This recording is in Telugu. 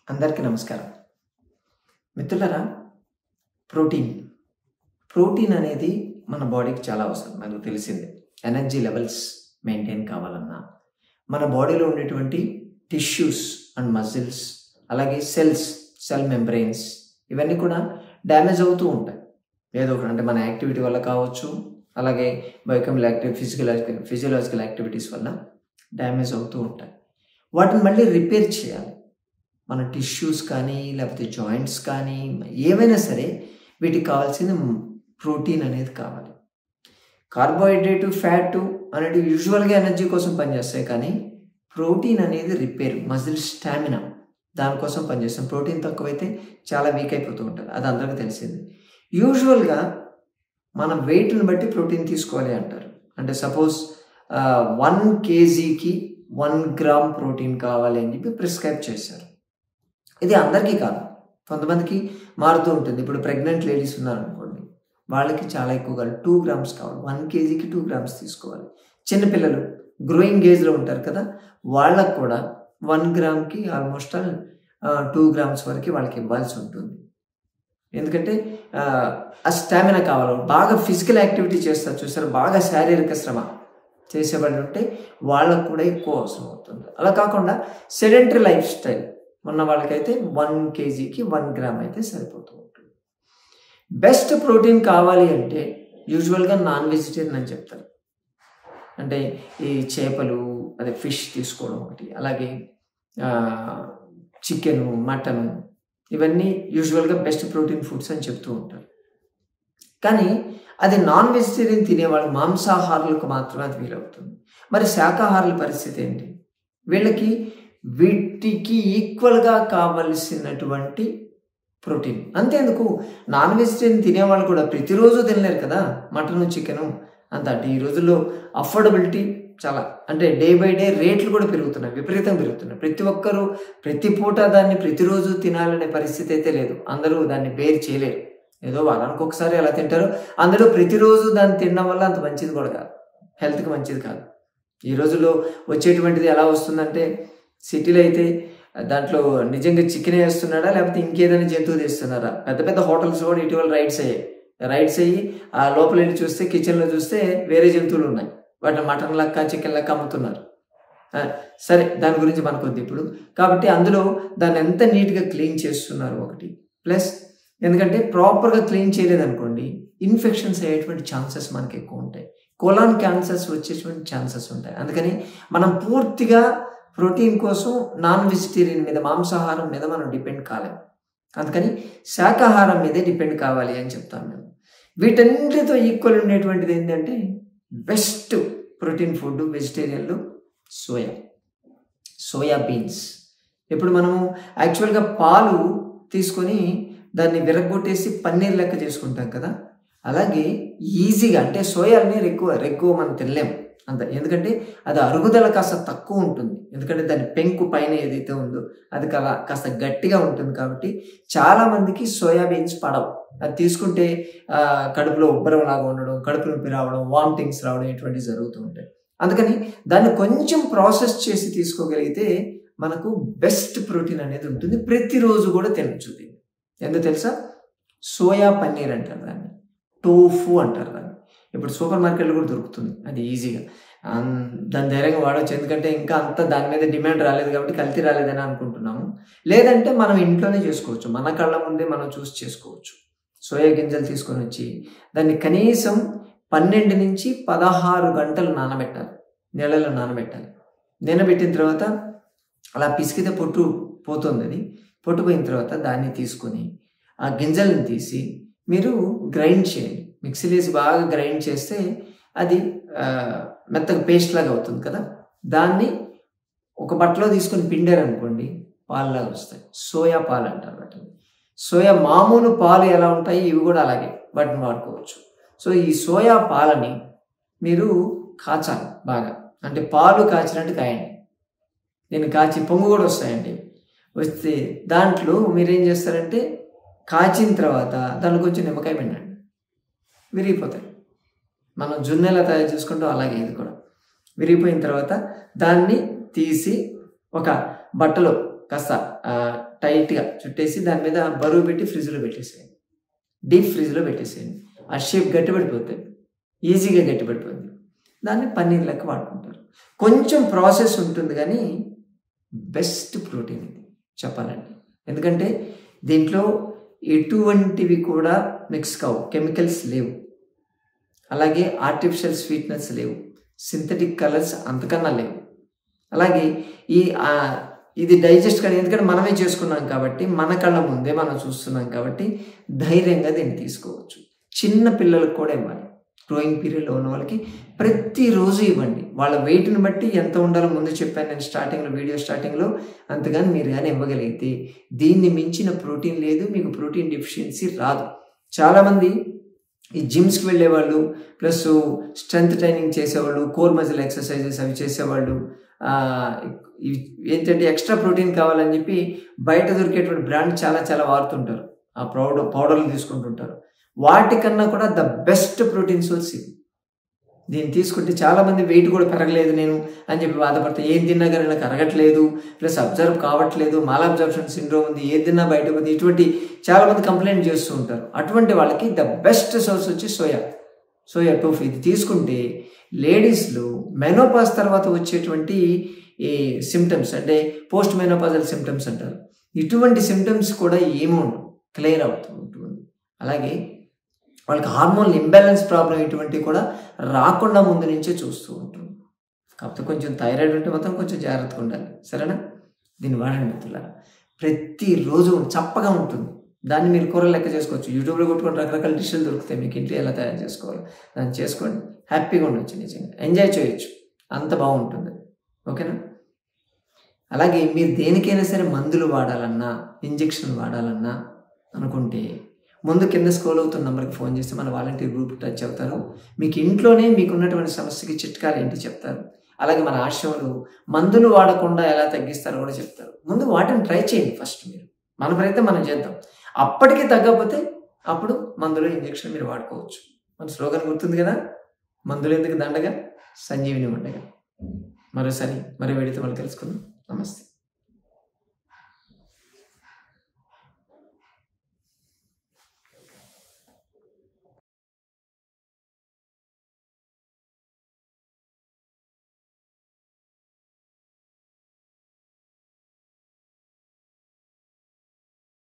అందరికీ నమస్కారం మిత్రులరా ప్రోటీన్ ప్రోటీన్ అనేది మన బాడీకి చాలా అవసరం మనకు తెలిసిందే ఎనర్జీ లెవెల్స్ మెయింటైన్ కావాలన్నా మన బాడీలో ఉండేటువంటి టిష్యూస్ అండ్ మజిల్స్ అలాగే సెల్స్ సెల్ మెంబ్రెయిన్స్ ఇవన్నీ కూడా డ్యామేజ్ అవుతూ ఉంటాయి ఏదో ఒకటి అంటే మన యాక్టివిటీ వల్ల కావచ్చు అలాగే biochemical active physical physiological activities వల్ల డ్యామేజ్ అవుతూ ఉంటాయి వాటిని మళ్ళీ రిపేర్ చేయాలి మన టిష్యూస్ కానీ లేకపోతే జాయింట్స్ కానీ ఏవైనా సరే వీటికి కావాల్సిన ప్రోటీన్ అనేది కావాలి కార్బోహైడ్రేట్ ఫ్యాట్ అనేది యూజువల్గా ఎనర్జీ కోసం పనిచేస్తాయి కానీ ప్రోటీన్ అనేది రిపేర్ మజిల్ స్టామినా దానికోసం పనిచేస్తాం ప్రోటీన్ తక్కువైతే చాలా వీక్ అయిపోతూ ఉంటుంది అది అందరికీ తెలిసింది యూజువల్గా మన వెయిట్ని బట్టి ప్రోటీన్ తీసుకోవాలి అంటారు అంటే సపోజ్ వన్ కేజీకి వన్ గ్రామ్ ప్రోటీన్ కావాలి అని చెప్పి ప్రిస్క్రైబ్ చేశారు ఇది అందరికీ కాదు కొంతమందికి మారుతూ ఉంటుంది ఇప్పుడు ప్రెగ్నెంట్ లేడీస్ ఉన్నారనుకోండి వాళ్ళకి చాలా ఎక్కువ కావాలి టూ గ్రామ్స్ కావాలి వన్ కేజీకి టూ గ్రామ్స్ తీసుకోవాలి చిన్నపిల్లలు గ్రోయింగ్ ఏజ్లో ఉంటారు కదా వాళ్ళకు కూడా వన్ గ్రామ్కి ఆల్మోస్ట్ ఆల్ టూ గ్రామ్స్ వరకు వాళ్ళకి ఇవ్వాల్సి ఉంటుంది ఎందుకంటే ఆ స్టామినా కావాలి బాగా ఫిజికల్ యాక్టివిటీ చేస్తారు చూసారు బాగా శారీరక శ్రమ చేసేవాళ్ళు ఉంటే వాళ్ళకు కూడా ఎక్కువ అవసరం అవుతుంది అలా కాకుండా సెడెంటరీ లైఫ్ స్టైల్ ఉన్న వాళ్ళకైతే వన్ కేజీకి వన్ గ్రామ్ అయితే సరిపోతూ ఉంటుంది బెస్ట్ ప్రోటీన్ కావాలి అంటే యూజువల్గా నాన్ వెజిటేరియన్ అని చెప్తారు అంటే ఈ చేపలు అదే ఫిష్ తీసుకోవడం ఒకటి అలాగే చికెను మటను ఇవన్నీ యూజువల్గా బెస్ట్ ప్రోటీన్ ఫుడ్స్ అని చెప్తూ ఉంటారు కానీ అది నాన్ వెజిటేరియన్ తినేవాళ్ళు మాంసాహారులకు మాత్రమే అది వీలవుతుంది మరి శాకాహారుల పరిస్థితి ఏంటి వీళ్ళకి వీటికి ఈక్వల్గా కావలసినటువంటి ప్రోటీన్ అంతేందుకు నాన్ వెజిటేరియన్ తినేవాళ్ళు కూడా ప్రతిరోజు తినలేరు కదా మటను చికెను అంత అంటే ఈ రోజుల్లో అఫోర్డబిలిటీ చాలా అంటే డే బై డే రేట్లు కూడా పెరుగుతున్నాయి విపరీతం పెరుగుతున్నాయి ప్రతి ఒక్కరూ ప్రతి పూట దాన్ని ప్రతిరోజు తినాలనే పరిస్థితి అయితే లేదు అందరూ దాన్ని బేర్ చేయలేరు ఏదో వారానికి ఒకసారి అలా తింటారు అందరూ ప్రతిరోజు దాన్ని తినడం వల్ల అంత మంచిది కూడా కాదు హెల్త్కి మంచిది కాదు ఈ రోజుల్లో వచ్చేటువంటిది ఎలా వస్తుందంటే సిటీలో అయితే దాంట్లో నిజంగా చికెన్ వేస్తున్నాడా లేకపోతే ఇంకేదైనా జంతువు తెస్తున్నారా పెద్ద పెద్ద హోటల్స్ కూడా ఇటీవల రైడ్స్ అయ్యాయి రైడ్స్ అయ్యి ఆ లోపల వెళ్ళి చూస్తే కిచెన్లో చూస్తే వేరే జంతువులు ఉన్నాయి వాటిని మటన్ లెక్క చికెన్ లెక్క అమ్ముతున్నారు సరే దాని గురించి మనకు వద్దు ఇప్పుడు కాబట్టి అందులో దాన్ని ఎంత నీట్గా క్లీన్ చేస్తున్నారు ఒకటి ప్లస్ ఎందుకంటే ప్రాపర్గా క్లీన్ చేయలేదనుకోండి ఇన్ఫెక్షన్స్ అయ్యేటువంటి ఛాన్సెస్ మనకి ఎక్కువ ఉంటాయి కోలాన్ క్యాన్సర్స్ వచ్చేటువంటి ఛాన్సెస్ ఉంటాయి అందుకని మనం పూర్తిగా ప్రోటీన్ కోసం నాన్ వెజిటేరియన్ మీద మాంసాహారం మీద మనం డిపెండ్ కాలేం అందుకని శాకాహారం మీదే డిపెండ్ కావాలి అని చెప్తాను మేము వీటన్నిటితో ఈక్వల్ ఉండేటువంటిది ఏంటంటే బెస్ట్ ప్రోటీన్ ఫుడ్ వెజిటేరియన్లో సోయా సోయా బీన్స్ ఇప్పుడు మనము యాక్చువల్గా పాలు తీసుకొని దాన్ని విరగొట్టేసి పన్నీర్ లెక్క చేసుకుంటాం కదా అలాగే ఈజీగా అంటే సోయాని ఎక్కువ ఎక్కువ మనం తినలేము అంత ఎందుకంటే అది అరుగుదల కాస్త తక్కువ ఉంటుంది ఎందుకంటే దాని పెంకు పైన ఏదైతే ఉందో అది కలా కాస్త గట్టిగా ఉంటుంది కాబట్టి చాలామందికి సోయాబీన్స్ పడవు అది తీసుకుంటే కడుపులో ఉబ్బరం లాగా ఉండడం కడుపు నొప్పి రావడం వామిటింగ్స్ రావడం ఇటువంటివి జరుగుతూ ఉంటాయి అందుకని దాన్ని కొంచెం ప్రాసెస్ చేసి తీసుకోగలిగితే మనకు బెస్ట్ ప్రోటీన్ అనేది ఉంటుంది ప్రతిరోజు కూడా తినచ్చు దీన్ని ఎందుకు తెలుసా సోయా పన్నీర్ అంటారు దాన్ని టోఫు అంటారు దాన్ని ఇప్పుడు సూపర్ మార్కెట్లో కూడా దొరుకుతుంది అది ఈజీగా దాని ధైర్యంగా వాడవచ్చు ఎందుకంటే ఇంకా అంత దాని మీద డిమాండ్ రాలేదు కాబట్టి కల్తీ రాలేదని అనుకుంటున్నాము లేదంటే మనం ఇంట్లోనే చేసుకోవచ్చు మన కళ్ళ ముందే మనం చూసి చేసుకోవచ్చు సోయా గింజలు తీసుకొని వచ్చి దాన్ని కనీసం పన్నెండు నుంచి పదహారు గంటలు నానబెట్టాలి నీళ్ళలో నానబెట్టాలి నానబెట్టిన తర్వాత అలా పిసికితే పొట్టు పోతుంది అది పొట్టు పోయిన తర్వాత దాన్ని తీసుకొని ఆ గింజలను తీసి మీరు గ్రైండ్ చేయండి మిక్సీలో వేసి బాగా గ్రైండ్ చేస్తే అది మెత్తగా పేస్ట్ లాగా అవుతుంది కదా దాన్ని ఒక బట్టలో తీసుకొని పిండారు అనుకోండి పాలలాగా వస్తాయి సోయా పాలు అంటారు వాటిని సోయా మామూలు పాలు ఎలా ఉంటాయి ఇవి కూడా అలాగే వాటిని వాడుకోవచ్చు సో ఈ సోయా పాలని మీరు కాచాలి బాగా అంటే పాలు కాచినట్టు కాయండి నేను కాచి పొంగు కూడా వస్తాయండి వస్తే దాంట్లో మీరేం చేస్తారంటే కాచిన తర్వాత దాంట్లో కొంచెం నిమ్మకాయ పిండండి విరిగిపోతాయి మనం జున్ను ఎలా తయారు చేసుకుంటాం అలాగే ఇది కూడా విరిగిపోయిన తర్వాత దాన్ని తీసి ఒక బట్టలో కాస్త టైట్గా చుట్టేసి దాని మీద బరువు పెట్టి ఫ్రిడ్జ్లో పెట్టేసేయండి డీప్ ఫ్రిడ్జ్లో పెట్టేసేయండి ఆ షేప్ గట్టిపడిపోతుంది ఈజీగా గట్టిపడిపోతుంది దాన్ని పన్నీర్ లెక్క వాడుకుంటారు కొంచెం ప్రాసెస్ ఉంటుంది కానీ బెస్ట్ ప్రోటీన్ ఇది చెప్పాలండి ఎందుకంటే దీంట్లో ఎటువంటివి కూడా మిక్స్ కావు కెమికల్స్ లేవు అలాగే ఆర్టిఫిషియల్ స్వీట్నెస్ లేవు సింథటిక్ కలర్స్ అంతకన్నా లేవు అలాగే ఈ ఆ, ఇది డైజెస్ట్ కానీ ఎందుకంటే మనమే చేసుకున్నాం కాబట్టి మన కళ్ళ ముందే మనం చూస్తున్నాం కాబట్టి ధైర్యంగా దీన్ని తీసుకోవచ్చు చిన్న పిల్లలకు కూడా ఇవ్వాలి గ్రోయింగ్ పీరియడ్లో ఉన్న వాళ్ళకి ప్రతిరోజు ఇవ్వండి వాళ్ళ వెయిట్ని బట్టి ఎంత ఉండాలో ముందు చెప్పాను నేను స్టార్టింగ్లో వీడియో స్టార్టింగ్లో అంతగాని మీరు కానీ ఇవ్వగలిగితే దీన్ని మించిన ప్రోటీన్ లేదు మీకు ప్రోటీన్ డెఫిషియన్సీ రాదు చాలామంది ఈ జిమ్స్కి వెళ్ళేవాళ్ళు ప్లస్ స్ట్రెంగ్త్ ట్రైనింగ్ చేసేవాళ్ళు కోర్ మజిల్ ఎక్సర్సైజెస్ అవి చేసేవాళ్ళు ఆ, ఇవి ఏంటంటే ఎక్స్ట్రా ప్రోటీన్ కావాలని చెప్పి బయట దొరికేటువంటి బ్రాండ్ చాలా చాలా వాడుతుంటారు ఆ పౌడర్ పౌడర్లు తీసుకుంటుంటారు వాటికన్నా కూడా ద బెస్ట్ ప్రోటీన్ సోర్స్ ఇది దీన్ని తీసుకుంటే చాలామంది వెయిట్ కూడా పెరగలేదు నేను అని చెప్పి బాధపడతా ఏం తిన్నా కానీ నాకు అరగట్లేదు ప్లస్ అబ్జర్వ్ కావట్లేదు మాల్ అబ్జర్ప్షన్ సిండ్రోమ్ ఉంది ఏది తిన్నా బయట పోతుంది ఇటువంటి చాలామంది కంప్లైంట్ చేస్తూ ఉంటారు అటువంటి వాళ్ళకి ద బెస్ట్ సోర్స్ వచ్చి సోయా సోయా టోఫ్ ఇది తీసుకుంటే లేడీస్లో మెనోపాజ్ తర్వాత వచ్చేటువంటి ఈ సిమ్టమ్స్ అంటే పోస్ట్ మెనోపాజల్ సిమ్టమ్స్ అంటారు ఇటువంటి సిమ్టమ్స్ కూడా ఏమో క్లియర్ అవుతూ ఉంటుంది అలాగే వాళ్ళకి హార్మోన్ ఇంబ్యాలెన్స్ ప్రాబ్లం ఇటువంటివి కూడా రాకుండా ముందు నుంచే చూస్తూ ఉంటుంది కాకపోతే కొంచెం థైరాయిడ్ ఉంటే మాత్రం కొంచెం జాగ్రత్తగా ఉండాలి సరేనా దీన్ని వాడండి మిత్రులారా ప్రతిరోజు చప్పగా ఉంటుంది దాన్ని మీరు కూర లెక్క చేసుకోవచ్చు యూట్యూబ్లో కొట్టుకొని రకరకాల డిషెలు దొరుకుతాయి మీకు ఇంట్లో ఎలా తయారు చేసుకోవాలి దాన్ని చేసుకోండి హ్యాపీగా ఉండొచ్చు నిజంగా ఎంజాయ్ చేయొచ్చు అంత బాగుంటుంది ఓకేనా అలాగే మీరు దేనికైనా సరే మందులు వాడాలన్నా ఇంజెక్షన్ వాడాలన్నా అనుకుంటే ముందు కింద స్క్రోల్ అవుతున్న నెంబర్కి ఫోన్ చేస్తే మన వాలంటీర్ గ్రూప్ టచ్ అవుతారు మీకు ఇంట్లోనే మీకు ఉన్నటువంటి సమస్యకి చిట్కాలు ఏంటి చెప్తారు అలాగే మన ఆశ్రమంలో మందులు వాడకుండా ఎలా తగ్గిస్తారో కూడా చెప్తారు ముందు వాటిని ట్రై చేయండి ఫస్ట్ మీరు మన ప్రయత్నం మనం చేద్దాం అప్పటికి తగ్గకపోతే అప్పుడు మందులు ఇంజెక్షన్ మీరు వాడుకోవచ్చు మన స్లోగన్ గుర్తుంది కదా మందులు ఎందుకు దండగా సంజీవిని ఉండగా మరోసారి మరో వేడితో మనం తెలుసుకుందాం నమస్తే